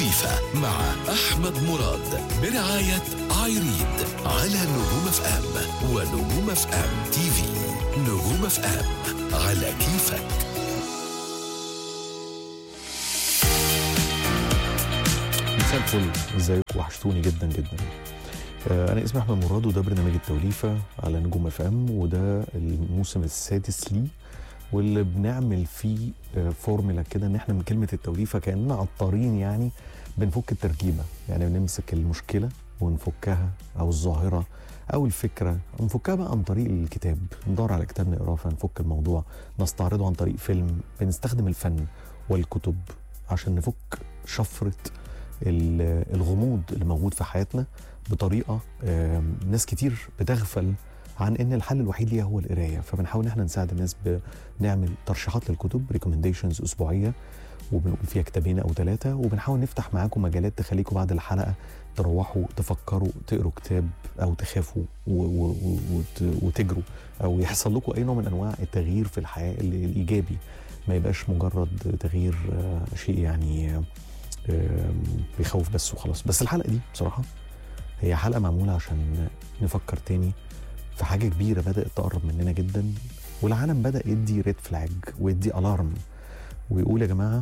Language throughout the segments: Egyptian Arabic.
كيفة مع أحمد مراد برعاية ايريد على نجوم اف ام ونجوم اف ام تي في نجوم اف ام على كيفك مساء الفل ازيكم وحشتوني جدا جدا آه، انا اسمي احمد مراد وده برنامج التوليفه على نجوم اف ام وده الموسم السادس ليه واللي بنعمل فيه آه، فورمولا كده ان احنا من كلمه التوليفه كاننا عطارين يعني بنفك التركيبه يعني بنمسك المشكله ونفكها او الظاهره او الفكره ونفكها بقى عن طريق الكتاب ندور على كتاب نقراه فنفك الموضوع نستعرضه عن طريق فيلم بنستخدم الفن والكتب عشان نفك شفره ال- الغموض اللي موجود في حياتنا بطريقه آم، ناس كتير بتغفل عن ان الحل الوحيد ليها هو القرايه فبنحاول ان احنا نساعد الناس بنعمل ترشيحات للكتب ريكومنديشنز اسبوعيه وبنقول فيها كتابين او ثلاثه وبنحاول نفتح معاكم مجالات تخليكم بعد الحلقه تروحوا تفكروا تقروا كتاب او تخافوا و- و- و- وت- وتجروا او يحصل لكم اي نوع من انواع التغيير في الحياه ال- الايجابي ما يبقاش مجرد تغيير آه، شيء يعني آه، آم، بيخوف بس وخلاص بس الحلقه دي بصراحه هي حلقه معموله عشان نفكر تاني في حاجه كبيره بدات تقرب مننا جدا والعالم بدا يدي ريد فلاج ويدي الارم ويقول يا جماعه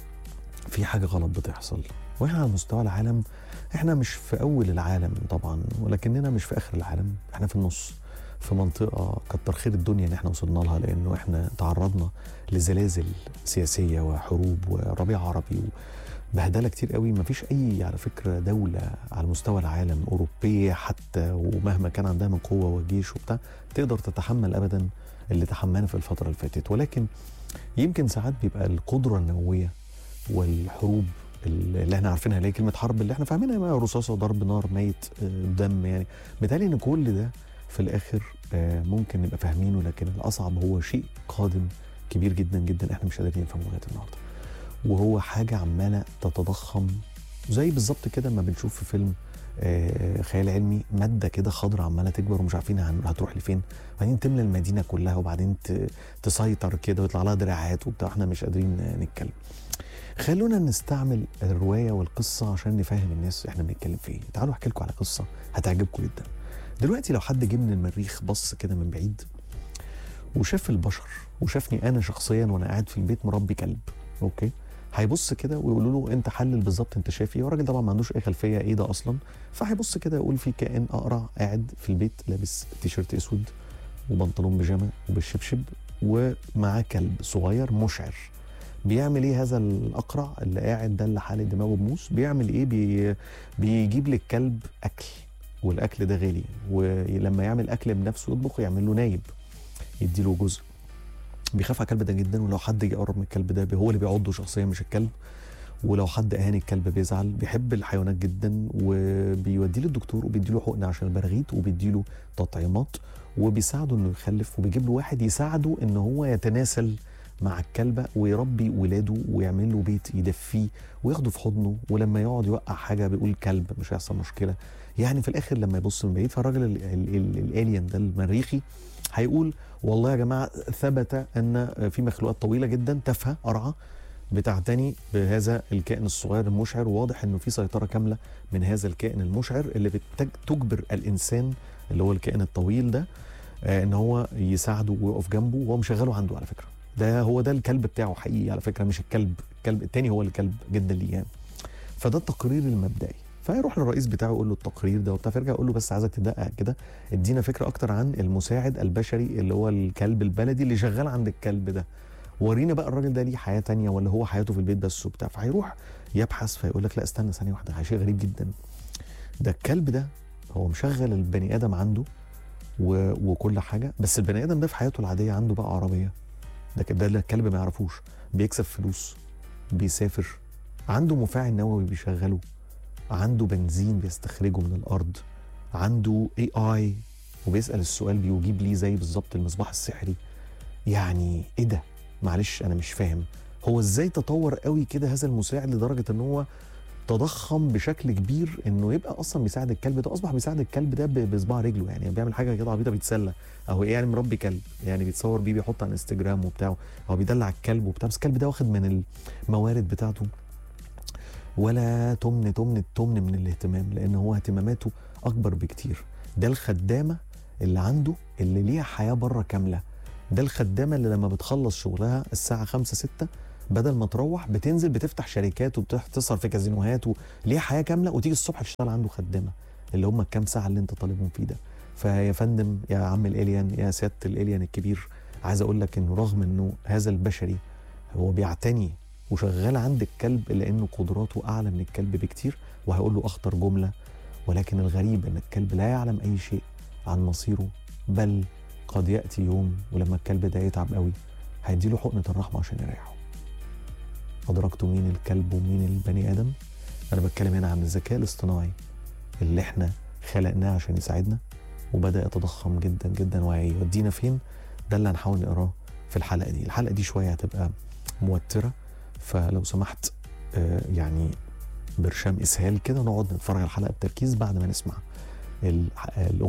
في حاجه غلط بتحصل واحنا على مستوى العالم احنا مش في اول العالم طبعا ولكننا مش في اخر العالم احنا في النص في منطقه كتر خير الدنيا ان احنا وصلنا لها لانه احنا تعرضنا لزلازل سياسيه وحروب وربيع عربي بهدله كتير قوي مفيش اي على فكره دوله على مستوى العالم اوروبيه حتى ومهما كان عندها من قوه وجيش وبتاع تقدر تتحمل ابدا اللي تحملنا في الفتره اللي فاتت ولكن يمكن ساعات بيبقى القدره النوويه والحروب اللي احنا عارفينها اللي هي كلمه حرب اللي احنا فاهمينها ما رصاصه ضرب نار ميت آه، دم يعني بالتالي ان كل ده في الاخر آه، ممكن نبقى فاهمينه لكن الاصعب هو شيء قادم كبير جدا جدا احنا مش قادرين نفهمه لغايه النهارده وهو حاجه عماله تتضخم زي بالظبط كده ما بنشوف في فيلم آه، خيال علمي ماده كده خضراء عماله تكبر ومش عارفين هن- هتروح لفين وبعدين تملى المدينه كلها وبعدين ت- تسيطر كده ويطلع لها دراعات وبتاع احنا مش قادرين آه، نتكلم خلونا نستعمل الروايه والقصه عشان نفهم الناس احنا بنتكلم في ايه تعالوا احكي لكم على قصه هتعجبكم جدا دلوقتي لو حد جه من المريخ بص كده من بعيد وشاف البشر وشافني انا شخصيا وانا قاعد في البيت مربي كلب اوكي هيبص كده ويقولوا له انت حلل بالظبط انت شايف ايه والراجل طبعا ما عندوش اي خلفيه ايه ده اصلا فهيبص كده يقول في كائن اقرع قاعد في البيت لابس تيشيرت اسود وبنطلون بيجامه وبالشبشب ومعاه كلب صغير مشعر بيعمل ايه هذا الاقرع اللي قاعد ده اللي حالق دماغه بموس بيعمل ايه بي بيجيب للكلب اكل والاكل ده غالي ولما يعمل اكل بنفسه يطبخ يعمل له نايب يديله جزء بيخاف على الكلب ده جدا ولو حد جه يقرب من الكلب ده هو اللي بيعضه شخصيا مش الكلب ولو حد اهان الكلب بيزعل بيحب الحيوانات جدا وبيوديه للدكتور وبيديله حقن عشان البراغيث وبيديله تطعيمات وبيساعده انه يخلف وبيجيب له واحد يساعده ان هو يتناسل مع الكلبه ويربي ولاده ويعمل له بيت يدفيه وياخده في حضنه ولما يقعد يوقع حاجه بيقول كلب مش هيحصل مشكله يعني في الاخر لما يبص من بعيد فالراجل ال- ال- ال- الالين ده المريخي هيقول والله يا جماعه ثبت ان في مخلوقات طويله جدا تافهه قرعه بتعتني بهذا الكائن الصغير المشعر وواضح انه في سيطره كامله من هذا الكائن المشعر اللي بتجبر الانسان اللي هو الكائن الطويل ده آه، ان هو يساعده ويقف جنبه وهو مشغله عنده على فكره ده هو ده الكلب بتاعه حقيقي على فكره مش الكلب الكلب التاني هو الكلب جدا ليه يعني فده التقرير المبدئي فيروح للرئيس بتاعه يقول له التقرير ده وبتاع فيرجع يقول له بس عايزك تدقق كده ادينا فكره اكتر عن المساعد البشري اللي هو الكلب البلدي اللي شغال عند الكلب ده ورينا بقى الراجل ده ليه حياه تانية ولا هو حياته في البيت بس وبتاع فهيروح يبحث فيقول لك لا استنى ثانيه واحده شيء غريب جدا ده الكلب ده هو مشغل البني ادم عنده و... وكل حاجه بس البني ادم ده في حياته العاديه عنده بقى عربيه ده ك- ده اللي الكلب ما يعرفوش بيكسب فلوس بيسافر عنده مفاعل نووي بيشغله عنده بنزين بيستخرجه من الارض عنده اي اي وبيسال السؤال بيجيب ليه زي بالظبط المصباح السحري يعني ايه ده معلش انا مش فاهم هو ازاي تطور قوي كده هذا المساعد لدرجه ان هو تضخم بشكل كبير انه يبقى اصلا بيساعد الكلب ده اصبح بيساعد الكلب ده ب- بصباع رجله يعني بيعمل حاجه كده عبيطه بيتسلى او ايه يعني مربي كلب يعني بيتصور بيه بيحط على انستجرام وبتاعه او بيدلع الكلب وبتاع بس الكلب ده واخد من الموارد بتاعته ولا تمن تمن التمن من الاهتمام لان هو اهتماماته اكبر بكتير ده الخدامه اللي عنده اللي ليها حياه بره كامله ده الخدامه اللي لما بتخلص شغلها الساعه 5 6 بدل ما تروح بتنزل بتفتح شركات وبتسهر في كازينوهات وليها حياه كامله وتيجي الصبح تشتغل عنده خدامه اللي هم الكام ساعه اللي انت طالبهم فيه ده فيا فندم يا عم الاليان يا سياده الاليان الكبير عايز اقول لك انه رغم انه هذا البشري هو بيعتني وشغال عند الكلب لانه قدراته اعلى من الكلب بكتير وهيقول له اخطر جمله ولكن الغريب ان الكلب لا يعلم اي شيء عن مصيره بل قد ياتي يوم ولما الكلب ده يتعب قوي هيديله حقنه الرحمه عشان يريحه ادركتوا مين الكلب ومين البني ادم انا بتكلم هنا عن الذكاء الاصطناعي اللي احنا خلقناه عشان يساعدنا وبدا يتضخم جدا جدا وهيودينا فين ده اللي هنحاول نقراه في الحلقه دي الحلقه دي شويه هتبقى موتره فلو سمحت آه، يعني برشام اسهال كده نقعد نتفرج على الحلقه بتركيز بعد ما نسمع ال- الاغنيه